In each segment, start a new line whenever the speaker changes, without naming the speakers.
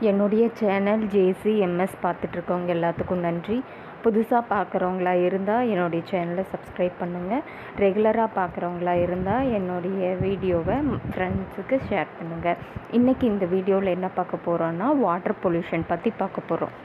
என்னுடைய சேனல் ஜேசி எம்எஸ் பார்த்துட்ருக்கவங்க எல்லாத்துக்கும் நன்றி புதுசாக பார்க்குறவங்களா இருந்தால் என்னுடைய சேனலை சப்ஸ்கிரைப் பண்ணுங்கள் ரெகுலராக பார்க்குறவங்களா இருந்தால் என்னுடைய வீடியோவை ஃப்ரெண்ட்ஸுக்கு ஷேர் பண்ணுங்கள் இன்றைக்கி இந்த வீடியோவில் என்ன பார்க்க போகிறோன்னா வாட்டர் பொல்யூஷன் பற்றி பார்க்க போகிறோம்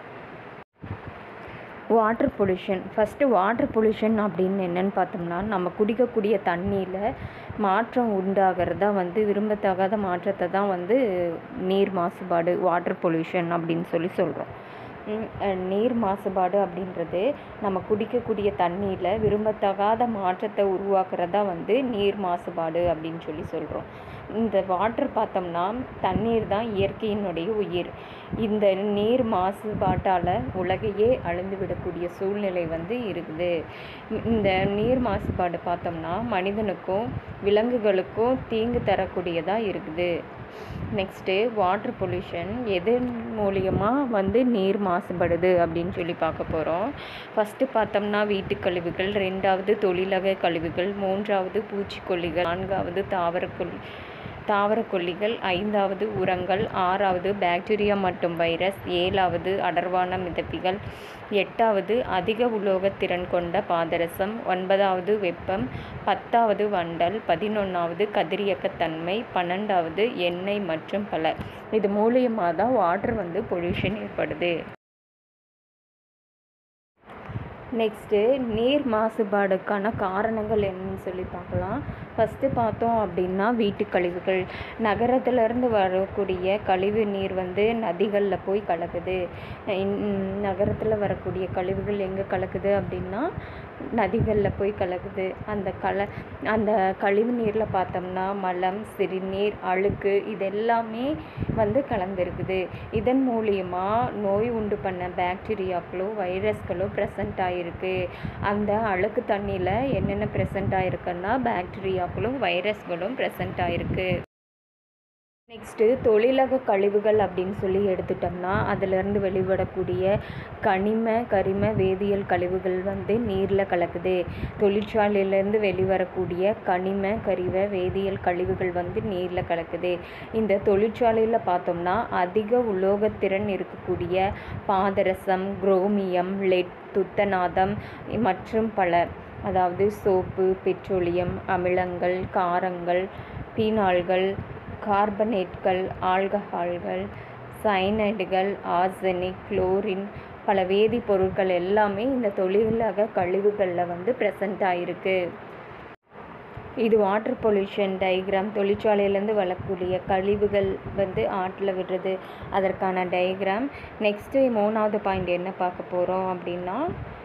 water pollution first water pollution அப்படின்னு என்னென்னு பார்த்தோம்னா நம்ம குடிக்கக்கூடிய தண்ணியில் மாற்றம் உண்டாகிறதா வந்து விரும்பத்தகாத மாற்றத்தை தான் வந்து நீர் மாசுபாடு வாட்டர் பொல்யூஷன் அப்படின்னு சொல்லி சொல்கிறோம் நீர் மாசுபாடு அப்படின்றது நம்ம குடிக்கக்கூடிய தண்ணியில் விரும்பத்தகாத மாற்றத்தை உருவாக்குறதா வந்து நீர் மாசுபாடு அப்படின்னு சொல்லி சொல்கிறோம் இந்த வாட்டர் பார்த்தோம்னா தண்ணீர் தான் இயற்கையினுடைய உயிர் இந்த நீர் மாசுபாட்டால் உலகையே அழிந்து விடக்கூடிய சூழ்நிலை வந்து இருக்குது இந்த நீர் மாசுபாடு பார்த்தோம்னா மனிதனுக்கும் விலங்குகளுக்கும் தீங்கு தரக்கூடியதாக இருக்குது நெக்ஸ்ட்டு வாட்டர் பொல்யூஷன் எது மூலியமாக வந்து நீர் மாசுபடுது அப்படின்னு சொல்லி பார்க்க போகிறோம் ஃபஸ்ட்டு பார்த்தோம்னா வீட்டு கழிவுகள் ரெண்டாவது தொழிலக கழிவுகள் மூன்றாவது பூச்சிக்கொல்லிகள் நான்காவது தாவரக்கொல்லி தாவரக்கொல்லிகள் ஐந்தாவது உரங்கள் ஆறாவது பாக்டீரியா மற்றும் வைரஸ் ஏழாவது அடர்வான மிதப்பிகள் எட்டாவது அதிக உலோகத்திறன் கொண்ட பாதரசம் ஒன்பதாவது வெப்பம் பத்தாவது வண்டல் பதினொன்றாவது கதிரியக்கத்தன்மை பன்னெண்டாவது எண்ணெய் மற்றும் பல இது மூலியமாக தான் வாட்டர் வந்து பொல்யூஷன் ஏற்படுது நெக்ஸ்ட்டு நீர் மாசுபாடுக்கான காரணங்கள் என்னன்னு சொல்லி பார்க்கலாம் ஃபஸ்ட்டு பார்த்தோம் அப்படின்னா வீட்டு கழிவுகள் நகரத்துலேருந்து வரக்கூடிய கழிவு நீர் வந்து நதிகளில் போய் கலக்குது நகரத்தில் வரக்கூடிய கழிவுகள் எங்கே கலக்குது அப்படின்னா நதிகளில் போய் கலக்குது அந்த கல அந்த கழிவு நீரில் பார்த்தோம்னா மலம் சிறுநீர் அழுக்கு இதெல்லாமே வந்து கலந்துருக்குது இதன் மூலியமாக நோய் உண்டு பண்ண பாக்டீரியாக்களோ வைரஸ்களோ ப்ரெசண்ட் ஆகிருக்கு அந்த அழுக்கு தண்ணியில் என்னென்ன ப்ரெசண்ட் ஆகிருக்குன்னா பாக்டீரியாக்களும் வைரஸ்களும் ப்ரெசண்ட் ஆகிருக்கு நெக்ஸ்ட்டு தொழிலக கழிவுகள் அப்படின்னு சொல்லி எடுத்துட்டோம்னா அதிலேருந்து வெளிவிடக்கூடிய கனிம கரிம வேதியியல் கழிவுகள் வந்து நீரில் கலக்குது தொழிற்சாலையிலேருந்து வெளிவரக்கூடிய கனிம கரிம வேதியியல் கழிவுகள் வந்து நீரில் கலக்குது இந்த தொழிற்சாலையில் பார்த்தோம்னா அதிக உலோகத்திறன் இருக்கக்கூடிய பாதரசம் குரோமியம் லெட் துத்தநாதம் மற்றும் பல அதாவது சோப்பு பெட்ரோலியம் அமிலங்கள் காரங்கள் பீனால்கள் கார்பனேட்கள் ஆல்கஹால்கள் சைனைடுகள் ஆர்சனிக் குளோரின் பல வேதிப்பொருட்கள் எல்லாமே இந்த தொழிலக கழிவுகளில் வந்து ப்ரெசண்ட் ஆகிருக்கு இது வாட்டர் பொல்யூஷன் டயக்ராம் தொழிற்சாலையிலேருந்து வரக்கூடிய கழிவுகள் வந்து ஆற்றில் விடுறது அதற்கான டயக்ராம் நெக்ஸ்ட்டு மூணாவது பாயிண்ட் என்ன பார்க்க போகிறோம் அப்படின்னா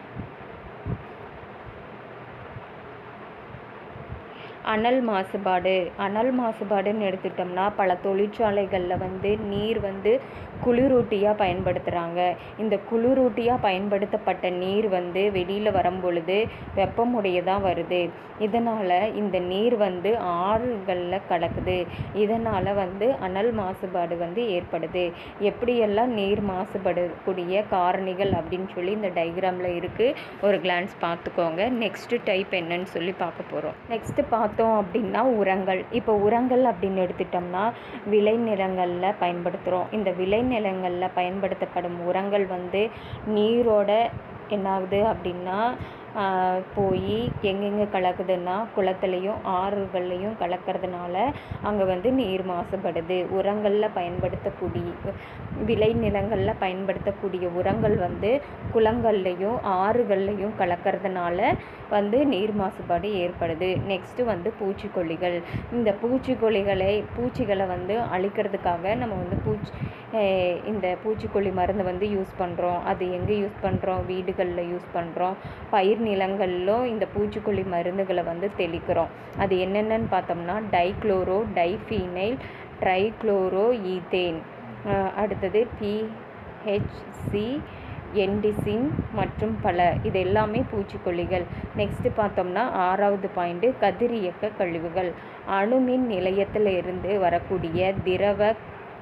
அனல் மாசுபாடு அனல் மாசுபாடுன்னு எடுத்துட்டோம்னா பல தொழிற்சாலைகளில் வந்து நீர் வந்து குளிரூட்டியாக பயன்படுத்துகிறாங்க இந்த குளிரூட்டியாக பயன்படுத்தப்பட்ட நீர் வந்து வெளியில் வரும்பொழுது வெப்பமுடையதாக வருது இதனால் இந்த நீர் வந்து ஆறுகளில் கலக்குது இதனால் வந்து அனல் மாசுபாடு வந்து ஏற்படுது எப்படியெல்லாம் நீர் மாசுபடக்கூடிய காரணிகள் அப்படின்னு சொல்லி இந்த டயக்ராமில் இருக்குது ஒரு கிளான்ஸ் பார்த்துக்கோங்க நெக்ஸ்ட்டு டைப் என்னன்னு சொல்லி பார்க்க போகிறோம் நெக்ஸ்ட்டு பார்த்தோம் அப்படின்னா உரங்கள் இப்போ உரங்கள் அப்படின்னு எடுத்துட்டோம்னா விளைநிலங்களில் பயன்படுத்துகிறோம் இந்த விளைநிலங்களில் பயன்படுத்தப்படும் உரங்கள் வந்து நீரோட என்னாகுது அப்படின்னா போய் எங்கெங்கே கலக்குதுன்னா குளத்துலையும் ஆறுகள்லையும் கலக்கிறதுனால அங்கே வந்து நீர் மாசுபடுது உரங்களில் பயன்படுத்தக்கூடிய விளைநிலங்களில் பயன்படுத்தக்கூடிய உரங்கள் வந்து குளங்கள்லையும் ஆறுகள்லையும் கலக்கிறதுனால வந்து நீர் மாசுபாடு ஏற்படுது நெக்ஸ்ட்டு வந்து பூச்சிக்கொல்லிகள் இந்த பூச்சிக்கொல்லிகளை பூச்சிகளை வந்து அழிக்கிறதுக்காக நம்ம வந்து பூச்சி இந்த பூச்சிக்கொல்லி மருந்து வந்து யூஸ் பண்ணுறோம் அது எங்கே யூஸ் பண்ணுறோம் வீடுகளில் யூஸ் பண்ணுறோம் பயிர் நிலங்களிலும் இந்த பூச்சிக்கொல்லி மருந்துகளை வந்து தெளிக்கிறோம் அது என்னென்னு பார்த்தோம்னா டைக்ளோரோ டைஃபீனைல் ட்ரைக்ளோரோ ஈத்தேன் அடுத்தது பிஹெச்சி என்டிசின் மற்றும் பல இது எல்லாமே பூச்சிக்கொல்லிகள் நெக்ஸ்ட்டு பார்த்தோம்னா ஆறாவது பாயிண்ட்டு கதிரியக்க கழிவுகள் அணுமின் நிலையத்தில் இருந்து வரக்கூடிய திரவ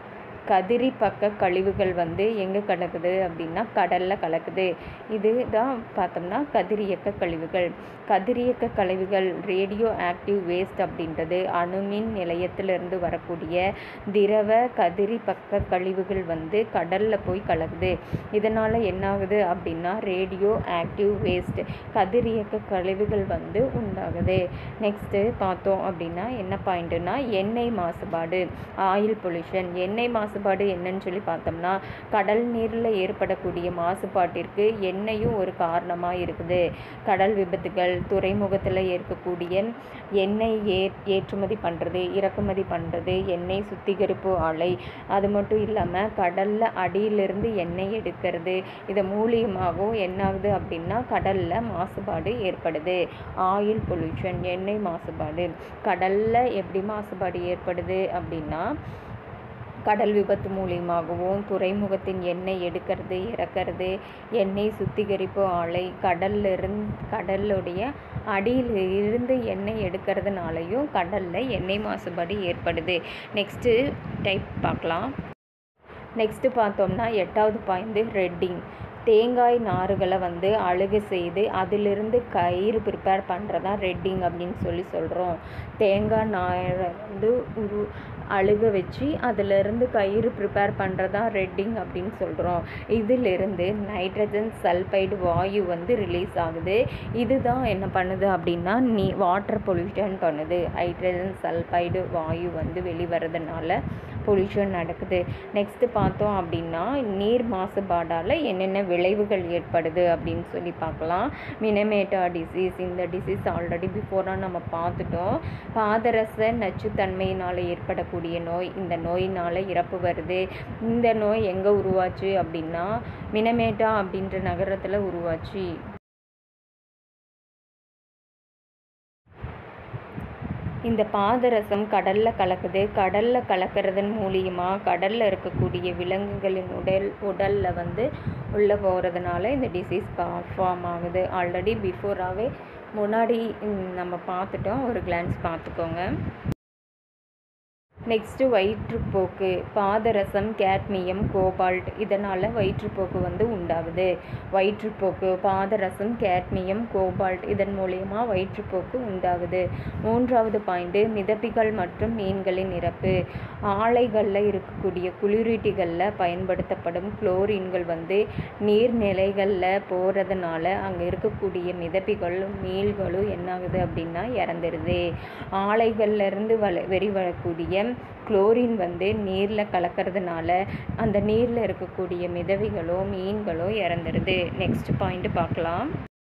கதிரி பக்க கழிவுகள் வந்து எங்கே கலக்குது அப்படின்னா கடலில் கலக்குது இது தான் பார்த்தோம்னா கதிரியக்க கழிவுகள் கதிரியக்க கழிவுகள் ரேடியோ ஆக்டிவ் வேஸ்ட் அப்படின்றது அணுமின் நிலையத்திலிருந்து வரக்கூடிய திரவ கதிரி பக்க கழிவுகள் வந்து கடலில் போய் கலக்குது இதனால் என்ன ஆகுது அப்படின்னா ரேடியோ ஆக்டிவ் வேஸ்ட் கதிரியக்க கழிவுகள் வந்து உண்டாகுது நெக்ஸ்ட்டு பார்த்தோம் அப்படின்னா என்ன பாயிண்ட்டுனா எண்ணெய் மாசுபாடு ஆயில் பொல்யூஷன் எண்ணெய் மாசுபாடு என்னன்னு சொல்லி பார்த்தோம்னா கடல் நீரில் ஏற்படக்கூடிய மாசுபாட்டிற்கு எண்ணெயும் ஒரு காரணமாக இருக்குது கடல் விபத்துகள் துறைமுகத்தில் இருக்கக்கூடிய எண்ணெய் ஏ ஏற்றுமதி பண்ணுறது இறக்குமதி பண்ணுறது எண்ணெய் சுத்திகரிப்பு ஆலை அது மட்டும் இல்லாமல் கடலில் அடியிலிருந்து எண்ணெய் எடுக்கிறது இது மூலியமாகவும் என்ன ஆகுது அப்படின்னா கடலில் மாசுபாடு ஏற்படுது ஆயில் பொல்யூஷன் எண்ணெய் மாசுபாடு கடலில் எப்படி மாசுபாடு ஏற்படுது அப்படின்னா கடல் விபத்து மூலியமாகவும் துறைமுகத்தின் எண்ணெய் எடுக்கிறது இறக்கிறது எண்ணெய் சுத்திகரிப்பு ஆலை கடல்ல இருந்து கடலுடைய அடியில் இருந்து எண்ணெய் எடுக்கிறதுனாலையும் கடலில் எண்ணெய் மாசுபாடு ஏற்படுது நெக்ஸ்ட்டு டைப் பார்க்கலாம் நெக்ஸ்ட்டு பார்த்தோம்னா எட்டாவது பாயிண்ட் ரெட்டிங் தேங்காய் நாறுகளை வந்து அழுக செய்து அதிலிருந்து கயிறு ப்ரிப்பேர் பண்ணுறதா ரெட்டிங் அப்படின்னு சொல்லி சொல்கிறோம் தேங்காய் நாரை வந்து உரு அழுக வச்சு அதிலிருந்து கயிறு ப்ரிப்பேர் பண்ணுறதா ரெட்டிங் அப்படின்னு சொல்கிறோம் இதிலிருந்து நைட்ரஜன் சல்பைடு வாயு வந்து ரிலீஸ் ஆகுது இதுதான் என்ன பண்ணுது அப்படின்னா நீ வாட்டர் பொல்யூஷன் பண்ணுது ஹைட்ரஜன் சல்பைடு வாயு வந்து வெளிவரதுனால பொல்யூஷன் நடக்குது நெக்ஸ்ட்டு பார்த்தோம் அப்படின்னா நீர் மாசுபாடால் என்னென்ன விளைவுகள் ஏற்படுது அப்படின்னு சொல்லி பார்க்கலாம் மினமேட்டா டிசீஸ் இந்த டிசீஸ் ஆல்ரெடி பிஃபோராக நம்ம பார்த்துட்டோம் பாதரச நச்சுத்தன்மையினால் ஏற்படக்கூடிய நோய் இந்த நோயினால் இறப்பு வருது இந்த நோய் எங்கே உருவாச்சு அப்படின்னா மினமேட்டா அப்படின்ற நகரத்தில் உருவாச்சு இந்த பாதரசம் கடலில் கலக்குது கடலில் கலக்கிறதன் மூலியமாக கடலில் இருக்கக்கூடிய விலங்குகளின் உடல் உடலில் வந்து உள்ளே போகிறதுனால இந்த டிசீஸ் ஃபார்ம் ஆகுது ஆல்ரெடி பிஃபோராகவே முன்னாடி ம், நம்ம பார்த்துட்டோம் ஒரு கிளான்ஸ் பார்த்துக்கோங்க நெக்ஸ்ட்டு வயிற்றுப்போக்கு பாதரசம் கேட்மியம் கோபால்ட் இதனால் வயிற்றுப்போக்கு வந்து உண்டாகுது வயிற்றுப்போக்கு பாதரசம் கேட்மியம் கோபால்ட் இதன் மூலயமா வயிற்றுப்போக்கு உண்டாகுது மூன்றாவது பாயிண்ட்டு மிதப்பிகள் மற்றும் மீன்களின் இறப்பு ஆலைகளில் இருக்கக்கூடிய குளிரூட்டிகளில் பயன்படுத்தப்படும் குளோரின்கள் வந்து நீர்நிலைகளில் போகிறதுனால அங்கே இருக்கக்கூடிய மிதப்பிகளும் மீன்களும் என்னாகுது அப்படின்னா இறந்துருது ஆலைகள்ல இருந்து வள வெளிவரக்கூடிய குளோரின் வந்து நீரில் கலக்கிறதுனால அந்த நீரில் இருக்கக்கூடிய மிதவைகளோ மீன்களோ இறந்துருது நெக்ஸ்ட் பாயிண்ட் பார்க்கலாம்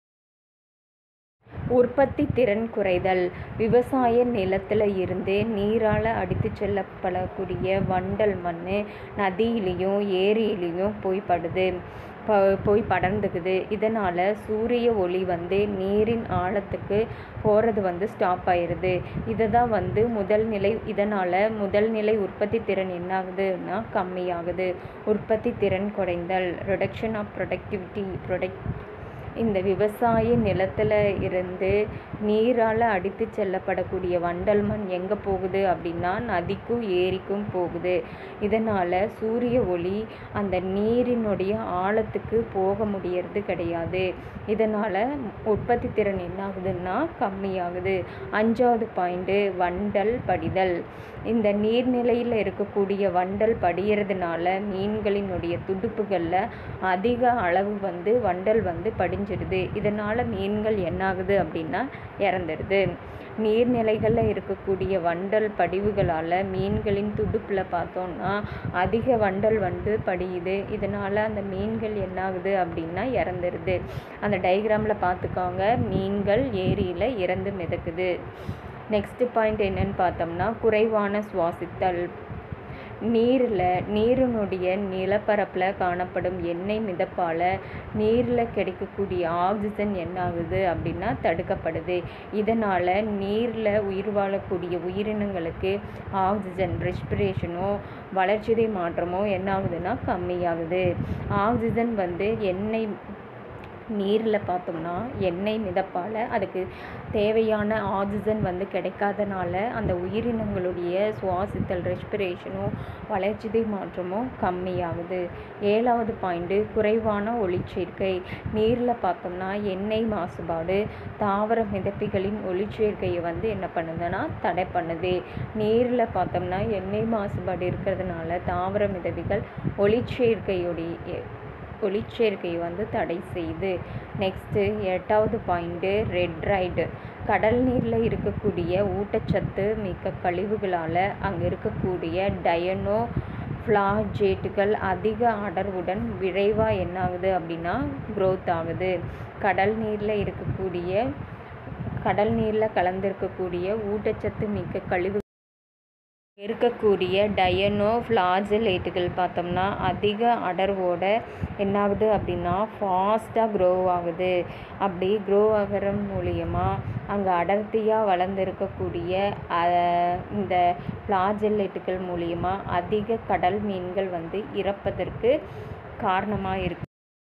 உற்பத்தி திறன் குறைதல் விவசாய நிலத்தில் இருந்து நீரால் அடித்து செல்லப்படக்கூடிய வண்டல் மண் நதியிலையும் ஏரியிலையும் போய் படுது ப போய் படர்ந்துக்குது இதனால் சூரிய ஒளி வந்து நீரின் ஆழத்துக்கு போகிறது வந்து ஸ்டாப் ஆயிடுது இதை தான் வந்து முதல் நிலை இதனால் முதல் நிலை உற்பத்தி திறன் என்ன ஆகுதுன்னா கம்மியாகுது உற்பத்தி திறன் குறைந்தல் ரிடக்ஷன் ஆஃப் ப்ரொடக்டிவிட்டி ப்ரொடக்ட் இந்த விவசாய நிலத்தில் இருந்து நீரால் அடித்து செல்லப்படக்கூடிய வண்டல் மண் எங்கே போகுது அப்படின்னா நதிக்கும் ஏரிக்கும் போகுது இதனால் சூரிய ஒளி அந்த நீரினுடைய ஆழத்துக்கு போக முடியறது கிடையாது இதனால் உற்பத்தி திறன் என்ன ஆகுதுன்னா கம்மியாகுது அஞ்சாவது பாயிண்ட்டு வண்டல் படிதல் இந்த நீர்நிலையில் இருக்கக்கூடிய வண்டல் படியறதுனால மீன்களினுடைய துடுப்புகளில் அதிக அளவு வந்து வண்டல் வந்து படிஞ்சிடுது இதனால் மீன்கள் என்னாகுது அப்படின்னா இறந்துடுது நீர்நிலைகளில் இருக்கக்கூடிய வண்டல் படிவுகளால் மீன்களின் துடுப்பில் பார்த்தோம்னா அதிக வண்டல் வந்து படியுது இதனால் அந்த மீன்கள் என்னாகுது அப்படின்னா இறந்துருது அந்த டயக்ராமில் பார்த்துக்கோங்க மீன்கள் ஏரியில் இறந்து மிதக்குது நெக்ஸ்ட் பாயிண்ட் என்னன்னு பார்த்தோம்னா குறைவான சுவாசித்தல் நீரில் நீரினுடைய நிலப்பரப்பில் காணப்படும் எண்ணெய் மிதப்பால் நீரில் கிடைக்கக்கூடிய ஆக்சிஜன் என்ன ஆகுது அப்படின்னா தடுக்கப்படுது இதனால் நீரில் உயிர் வாழக்கூடிய உயிரினங்களுக்கு ஆக்சிஜன் ரெஸ்பிரேஷனோ வளர்ச்சிதை மாற்றமோ என்ன ஆகுதுன்னா கம்மியாகுது ஆக்சிஜன் வந்து எண்ணெய் நீரில் பார்த்தோம்னா எண்ணெய் மிதப்பால் அதுக்கு தேவையான ஆக்சிஜன் வந்து கிடைக்காதனால அந்த உயிரினங்களுடைய சுவாசித்தல் ரெஸ்பிரேஷனும் வளர்ச்சிதை மாற்றமும் கம்மியாகுது ஏழாவது பாயிண்ட்டு குறைவான ஒளிச்சேர்க்கை நீரில் பார்த்தோம்னா எண்ணெய் மாசுபாடு தாவர மிதப்பிகளின் ஒளிச்சேர்க்கையை வந்து என்ன பண்ணுதுன்னா தடை பண்ணுது நீரில் பார்த்தோம்னா எண்ணெய் மாசுபாடு இருக்கிறதுனால தாவர மிதப்பிகள் ஒளிச்சேர்க்கையுடைய ஒளிச்சேர்க்கையை வந்து தடை செய்யுது நெக்ஸ்ட்டு எட்டாவது பாயிண்ட்டு ரெட் ரைடு கடல் நீரில் இருக்கக்கூடிய ஊட்டச்சத்து மிக்க கழிவுகளால் அங்கே இருக்கக்கூடிய டயனோ ஃப்ளாஜேட்டுகள் அதிக அடர்வுடன் விரைவாக என்ன ஆகுது அப்படின்னா க்ரோத் ஆகுது கடல் நீரில் இருக்கக்கூடிய கடல் நீரில் கலந்திருக்கக்கூடிய ஊட்டச்சத்து மிக்க கழிவு இருக்கக்கூடிய டயனோ ஃப்ளாஜலேட்டுகள் பார்த்தோம்னா அதிக அடர்வோட என்னாகுது அப்படின்னா ஃபாஸ்ட்டாக க்ரோ ஆகுது அப்படி க்ரோ ஆகிற மூலியமா அங்கே அடர்த்தியாக வளர்ந்துருக்கக்கூடிய இந்த ஃப்ளாஜலேட்டுகள் மூலியமா அதிக கடல் மீன்கள் வந்து இறப்பதற்கு காரணமாக இருக்கு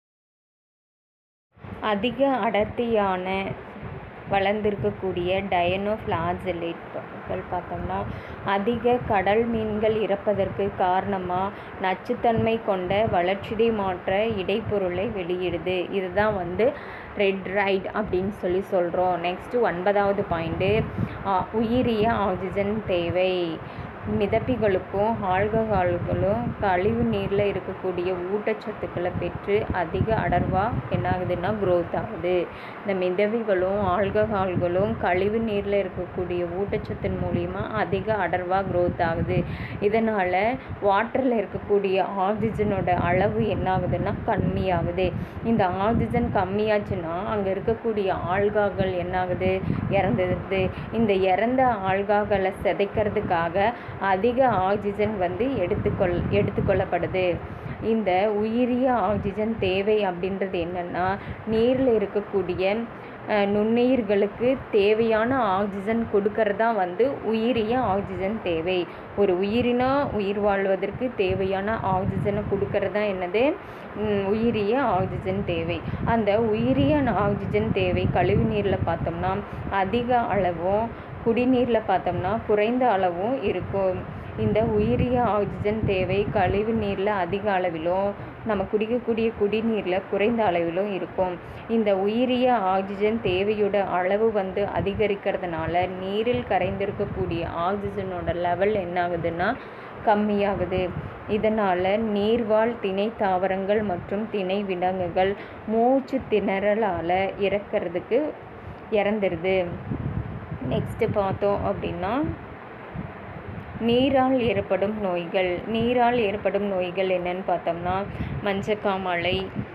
அதிக அடர்த்தியான வளர்ந்திருக்கக்கூடிய டயனோ ஃப்ளாஜெலேட்கள் பார்த்தோம்னா அதிக கடல் மீன்கள் இறப்பதற்கு காரணமாக நச்சுத்தன்மை கொண்ட வளர்ச்சிதை மாற்ற இடைப்பொருளை வெளியிடுது இதுதான் வந்து ரெட் ரைட் அப்படின்னு சொல்லி சொல்கிறோம் நெக்ஸ்ட்டு ஒன்பதாவது பாயிண்ட்டு உயிரிய ஆக்சிஜன் தேவை மிதப்பிகளுக்கும் ஆல்கஹால்களும் கழிவு நீரில் இருக்கக்கூடிய ஊட்டச்சத்துக்களை பெற்று அதிக அடர்வாக என்ன ஆகுதுன்னா க்ரோத் ஆகுது இந்த மிதவிகளும் ஆல்கஹால்களும் கழிவு நீரில் இருக்கக்கூடிய ஊட்டச்சத்தின் மூலிமா அதிக அடர்வாக க்ரோத் ஆகுது இதனால் வாட்டரில் இருக்கக்கூடிய ஆக்சிஜனோட அளவு என்ன ஆகுதுன்னா கம்மியாகுது இந்த ஆக்சிஜன் கம்மியாச்சுன்னா அங்கே இருக்கக்கூடிய ஆல்காக்கள் என்ன ஆகுது இறந்துடுது இந்த இறந்த ஆல்காக்களை சிதைக்கிறதுக்காக அதிக ஆக்சிஜன் வந்து எடுத்துக்கொள் எடுத்துக்கொள்ளப்படுது இந்த உயிரிய ஆக்சிஜன் தேவை அப்படின்றது என்னென்னா நீரில் இருக்கக்கூடிய நுண்ணுயிர்களுக்கு தேவையான ஆக்சிஜன் கொடுக்கறதா வந்து உயிரிய ஆக்சிஜன் தேவை ஒரு உயிரினா உயிர் வாழ்வதற்கு தேவையான ஆக்சிஜனை கொடுக்கறது என்னது உயிரிய ஆக்சிஜன் தேவை அந்த உயிரிய ஆக்சிஜன் தேவை கழிவு நீரில் பார்த்தோம்னா அதிக அளவும் குடிநீரில் பார்த்தோம்னா குறைந்த அளவும் இருக்கும் இந்த உயிரிய ஆக்சிஜன் தேவை கழிவு நீரில் அதிக அளவிலும் நம்ம குடிக்கக்கூடிய குடிநீரில் குறைந்த அளவிலும் இருக்கும் இந்த உயிரிய ஆக்சிஜன் தேவையோட அளவு வந்து அதிகரிக்கிறதுனால நீரில் கரைந்திருக்கக்கூடிய ஆக்சிஜனோட லெவல் என்ன ஆகுதுன்னா கம்மியாகுது இதனால் நீர்வாழ் திணை தாவரங்கள் மற்றும் திணை விலங்குகள் மூச்சு திணறலால் இறக்கிறதுக்கு இறந்துருது நெக்ஸ்ட்டு பார்த்தோம் அப்படின்னா நீரால் ஏற்படும் நோய்கள் நீரால் ஏற்படும் நோய்கள் என்னன்னு பார்த்தோம்னா மஞ்சக்காமலை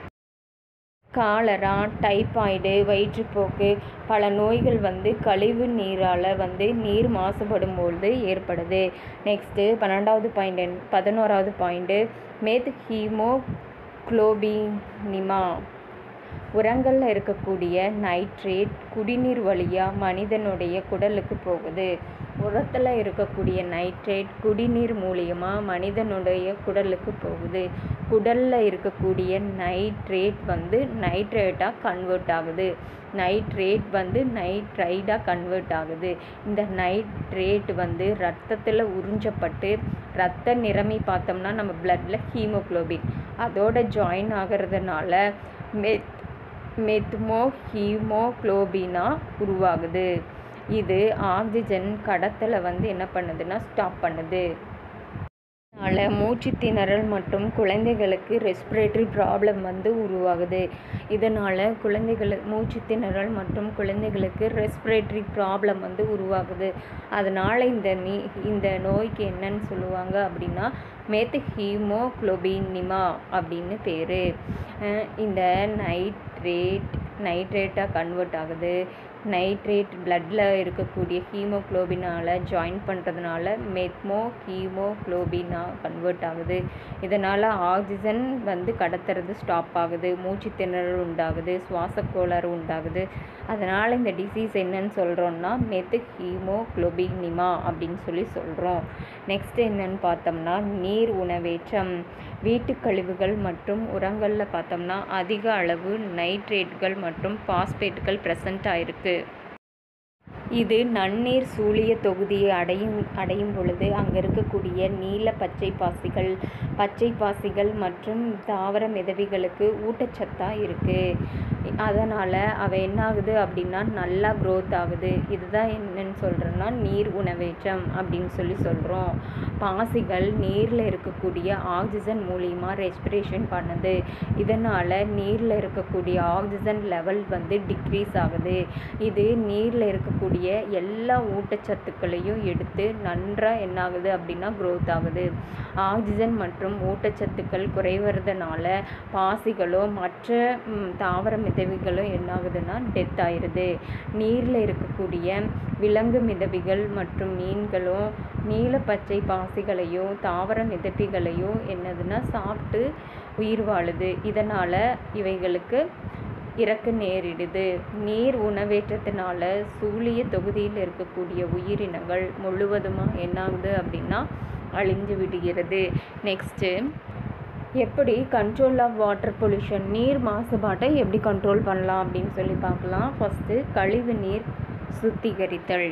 காலரா டைபாய்டு வயிற்றுப்போக்கு பல நோய்கள் வந்து கழிவு நீரால் வந்து நீர் மாசுபடும் பொழுது ஏற்படுது நெக்ஸ்ட்டு பன்னெண்டாவது பாயிண்ட் பதினோராவது பாயிண்ட்டு மேத் ஹீமோ குளோபினிமா உரங்களில் இருக்கக்கூடிய நைட்ரேட் குடிநீர் வழியாக மனிதனுடைய குடலுக்கு போகுது உரத்தில் இருக்கக்கூடிய நைட்ரேட் குடிநீர் மூலியமாக மனிதனுடைய குடலுக்கு போகுது குடலில் இருக்கக்கூடிய நைட்ரேட் வந்து நைட்ரேட்டாக கன்வெர்ட் ஆகுது நைட்ரேட் வந்து நைட்ரைடாக கன்வெர்ட் ஆகுது இந்த நைட்ரேட் வந்து ரத்தத்தில் உறிஞ்சப்பட்டு ரத்த நிறமி பார்த்தோம்னா நம்ம பிளட்டில் ஹீமோக்ளோபின் அதோட ஜாயின் ஆகிறதுனால மெத் மெத்மோ ஹீமோக்ளோபினா உருவாகுது இது ஆக்சிஜன் கடத்தலை வந்து என்ன பண்ணுதுன்னா ஸ்டாப் பண்ணுது அதனால் மூச்சு திணறல் மற்றும் குழந்தைகளுக்கு ரெஸ்பிரேட்டரி ப்ராப்ளம் வந்து உருவாகுது இதனால் குழந்தைகள் மூச்சு திணறல் மற்றும் குழந்தைகளுக்கு ரெஸ்பிரேட்டரி ப்ராப்ளம் வந்து உருவாகுது அதனால் இந்த நீ இந்த நோய்க்கு என்னன்னு சொல்லுவாங்க அப்படின்னா மேத்து ஹீமோக்ளோபினிமா அப்படின்னு பேர் இந்த நைட்ரேட் நைட்ரேட்டாக கன்வெர்ட் ஆகுது நைட்ரேட் பிளட்டில் இருக்கக்கூடிய ஹீமோக்ளோபினால் ஜாயின் பண்ணுறதுனால மெத்மோ ஹீமோக்ளோபினா கன்வெர்ட் ஆகுது இதனால் ஆக்சிஜன் வந்து கடத்துறது ஸ்டாப் ஆகுது மூச்சு திணறல் உண்டாகுது சுவாச கோளாறு உண்டாகுது அதனால் இந்த டிசீஸ் என்னன்னு சொல்கிறோன்னா மெத்து ஹீமோக்ளோபினிமா அப்படின்னு சொல்லி சொல்கிறோம் நெக்ஸ்ட் என்னன்னு பார்த்தோம்னா நீர் உணவேற்றம் வீட்டுக் கழிவுகள் மற்றும் உரங்களில் பார்த்தோம்னா அதிக அளவு நைட்ரேட்டுகள் மற்றும் பாஸ்பேட்டுகள் ப்ரெசண்ட் ஆயிருக்கு இது நன்னீர் சூழிய தொகுதியை அடையும் அடையும் பொழுது அங்கே இருக்கக்கூடிய நீல பச்சை பாசிகள் பச்சை பாசிகள் மற்றும் தாவர மிதவைகளுக்கு ஊட்டச்சத்தாக இருக்குது அதனால் அவை என்ன ஆகுது அப்படின்னா நல்லா க்ரோத் ஆகுது இதுதான் என்னன்னு சொல்கிறோன்னா நீர் உணவேற்றம் அப்படின்னு சொல்லி சொல்கிறோம் பாசிகள் நீரில் இருக்கக்கூடிய ஆக்சிஜன் மூலியமாக ரெஸ்பிரேஷன் பண்ணுது இதனால் நீரில் இருக்கக்கூடிய ஆக்சிஜன் லெவல் வந்து டிக்ரீஸ் ஆகுது இது நீரில் இருக்கக்கூடிய எல்லா ஊட்டச்சத்துக்களையும் எடுத்து நன்றாக என்ன ஆகுது அப்படின்னா க்ரோத் ஆகுது ஆக்சிஜன் மற்றும் ஊட்டச்சத்துக்கள் குறைவறதுனால பாசிகளோ மற்ற ம், தாவர மிதவைகளோ என்ன ஆகுதுன்னா டெத் ஆயிடுது நீரில் இருக்கக்கூடிய விலங்கு மிதவைகள் மற்றும் மீன்களோ நீல பச்சை பாசிகளையோ தாவர மிதப்பிகளையோ என்னதுன்னா சாப்பிட்டு உயிர் வாழுது இதனால் இவைகளுக்கு இறக்க நேரிடுது நீர் உணவேற்றத்தினால சூழிய தொகுதியில் இருக்கக்கூடிய உயிரினங்கள் முழுவதுமாக என்னாகுது அப்படின்னா அழிஞ்சு விடுகிறது நெக்ஸ்ட்டு எப்படி கண்ட்ரோல் ஆஃப் வாட்டர் பொல்யூஷன் நீர் மாசுபாட்டை எப்படி கண்ட்ரோல் பண்ணலாம் அப்படின்னு சொல்லி பார்க்கலாம் ஃபஸ்ட்டு கழிவு நீர் சுத்திகரித்தல்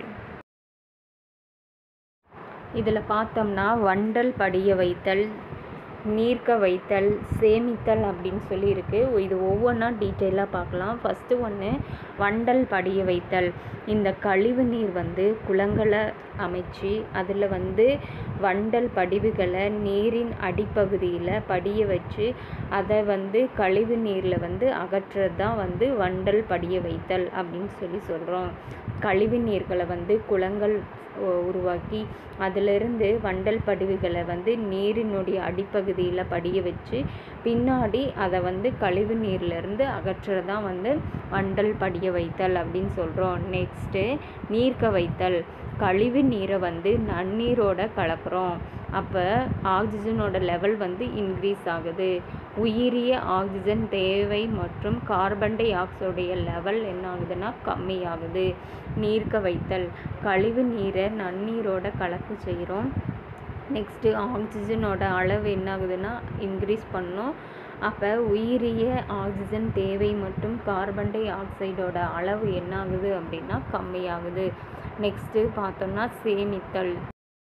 இதில் பார்த்தோம்னா வண்டல் படிய வைத்தல் நீர்க்க வைத்தல் சேமித்தல் அப்படின்னு சொல்லி இருக்கு இது ஒவ்வொன்றா டீட்டெயிலாக பார்க்கலாம் ஃபஸ்ட்டு ஒன்று வண்டல் படிய வைத்தல் இந்த கழிவு நீர் வந்து குளங்களை அமைச்சு அதில் வந்து வண்டல் படிவுகளை நீரின் அடிப்பகுதியில் படிய வச்சு அதை வந்து கழிவு நீரில் வந்து அகற்றுறது தான் வந்து வண்டல் படிய வைத்தல் அப்படின்னு சொல்லி சொல்கிறோம் கழிவு நீர்களை வந்து குளங்கள் உ- உருவாக்கி அதிலிருந்து வண்டல் படிவுகளை வந்து நீரினுடைய அடிப்பகுதியில் படிய வச்சு பின்னாடி அதை வந்து கழிவு நீர்லேருந்து அகற்றுறது தான் வந்து வண்டல் படிய வைத்தல் அப்படின்னு சொல்கிறோம் நெக்ஸ்ட்டு நீர்க்க வைத்தல் கழிவு நீரை வந்து நன்னீரோட கலக்கிறோம் அப்போ ஆக்சிஜனோட லெவல் வந்து இன்க்ரீஸ் ஆகுது உயிரிய ஆக்சிஜன் தேவை மற்றும் கார்பன் டை ஆக்சைடுடைய லெவல் என்ன ஆகுதுன்னா கம்மியாகுது நீர்க்க வைத்தல் கழிவு நீரை நன்னீரோட கலக்க செய்கிறோம் நெக்ஸ்ட்டு ஆக்சிஜனோட அளவு என்ன ஆகுதுன்னா இன்க்ரீஸ் பண்ணோம் அப்போ உயிரிய ஆக்சிஜன் தேவை மற்றும் கார்பன் டை ஆக்சைடோட அளவு என்ன ஆகுது அப்படின்னா கம்மியாகுது நெக்ஸ்ட்டு பார்த்தோம்னா சேமித்தல்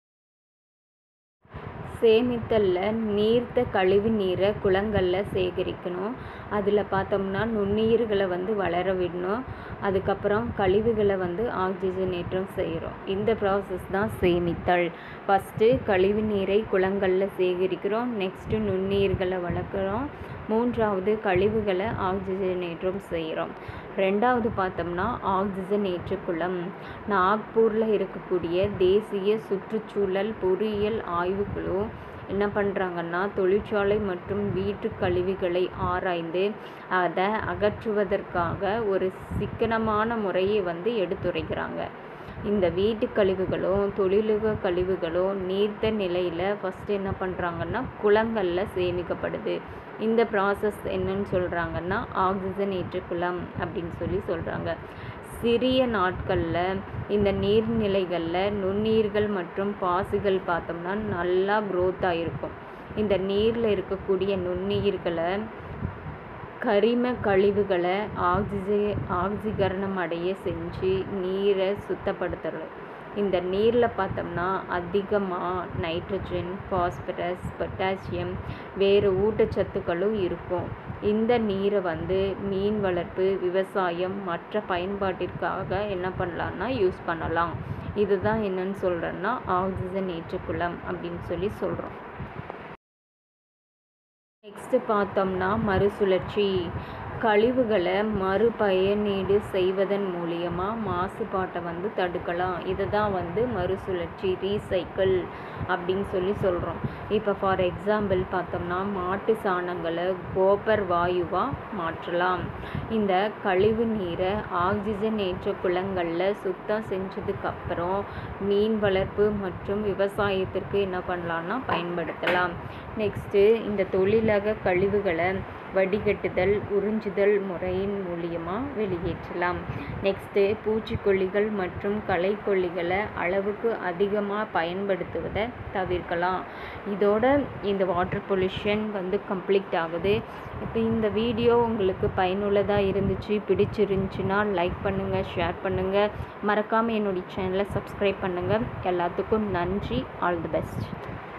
சேமித்தலில் நீர்த்த கழிவு நீரை குளங்களில் சேகரிக்கணும் அதில் பார்த்தோம்னா நுண்ணுயிர்களை வந்து வளர விடணும் அதுக்கப்புறம் கழிவுகளை வந்து ஆக்சிஜனேற்றம் செய்கிறோம் இந்த ப்ராசஸ் தான் சேமித்தல் ஃபஸ்ட்டு கழிவு நீரை குளங்களில் சேகரிக்கிறோம் நெக்ஸ்ட்டு நுண்ணுயிர்களை வளர்க்குறோம் மூன்றாவது கழிவுகளை ஆக்சிஜனேற்றம் செய்கிறோம் ரெண்டாவது பார்த்தோம்னா ஆக்சிஜனேற்ற குளம் நாக்பூரில் இருக்கக்கூடிய தேசிய சுற்றுச்சூழல் பொறியியல் ஆய்வுக்குழு என்ன பண்ணுறாங்கன்னா தொழிற்சாலை மற்றும் வீட்டு கழிவுகளை ஆராய்ந்து அதை அகற்றுவதற்காக ஒரு சிக்கனமான முறையை வந்து எடுத்துரைக்கிறாங்க இந்த வீட்டு கழிவுகளும் தொழிலுக கழிவுகளும் நீர்த்த நிலையில் ஃபஸ்ட்டு என்ன பண்ணுறாங்கன்னா குளங்களில் சேமிக்கப்படுது இந்த ப்ராசஸ் என்னன்னு சொல்கிறாங்கன்னா ஆக்சிஜனேற்ற குளம் அப்படின்னு சொல்லி சொல்கிறாங்க சிறிய நாட்களில் இந்த நீர்நிலைகளில் நுண்ணுயிர்கள் மற்றும் பாசிகள் பார்த்தோம்னா நல்லா growth ஆகிருக்கும் இந்த நீரில் இருக்கக்கூடிய நுண்ணுயிர்களை கரிம கழிவுகளை ஆக்சிஜி ஆக்சிகரணம் அடைய செஞ்சு நீரை சுத்தப்படுத்துறது இந்த நீரில் பார்த்தோம்னா அதிகமாக நைட்ரஜன் பாஸ்பரஸ் பொட்டாசியம் வேறு ஊட்டச்சத்துக்களும் இருக்கும் இந்த நீரை வந்து மீன் வளர்ப்பு விவசாயம் மற்ற பயன்பாட்டிற்காக என்ன பண்ணலான்னா யூஸ் பண்ணலாம் இதுதான் என்னன்னு சொல்கிறேன்னா ஆக்சிஜன் ஏற்றுக்குளம் அப்படின்னு சொல்லி சொல்கிறோம் நெக்ஸ்ட்டு பார்த்தோம்னா மறுசுழற்சி கழிவுகளை மறுபயனீடு செய்வதன் மூலியமாக மாசுபாட்டை வந்து தடுக்கலாம் இதை தான் வந்து மறுசுழற்சி ரீசைக்கிள் அப்படின்னு சொல்லி சொல்கிறோம் இப்போ ஃபார் எக்ஸாம்பிள் பார்த்தோம்னா மாட்டு சாணங்களை கோப்பர் வாயுவாக மாற்றலாம் இந்த கழிவு நீரை ஆக்சிஜனேற்ற குளங்களில் சுத்தம் செஞ்சதுக்கப்புறம் மீன் வளர்ப்பு மற்றும் விவசாயத்திற்கு என்ன பண்ணலான்னா பயன்படுத்தலாம் நெக்ஸ்ட்டு இந்த தொழிலக கழிவுகளை வடிகட்டுதல் உறிஞ்சுதல் முறையின் மூலியமாக வெளியேற்றலாம் நெக்ஸ்ட்டு பூச்சிக்கொல்லிகள் மற்றும் களைக்கொல்லிகளை அளவுக்கு அதிகமாக பயன்படுத்துவதை தவிர்க்கலாம் இதோட இந்த வாட்டர் பொல்யூஷன் வந்து கம்ப்ளீட் ஆகுது இப்போ இந்த வீடியோ உங்களுக்கு பயனுள்ளதாக இருந்துச்சு பிடிச்சிருந்துச்சுன்னா லைக் பண்ணுங்கள் ஷேர் பண்ணுங்கள் மறக்காமல் என்னுடைய சேனலை சப்ஸ்கிரைப் பண்ணுங்கள் எல்லாத்துக்கும் நன்றி ஆல் தி பெஸ்ட்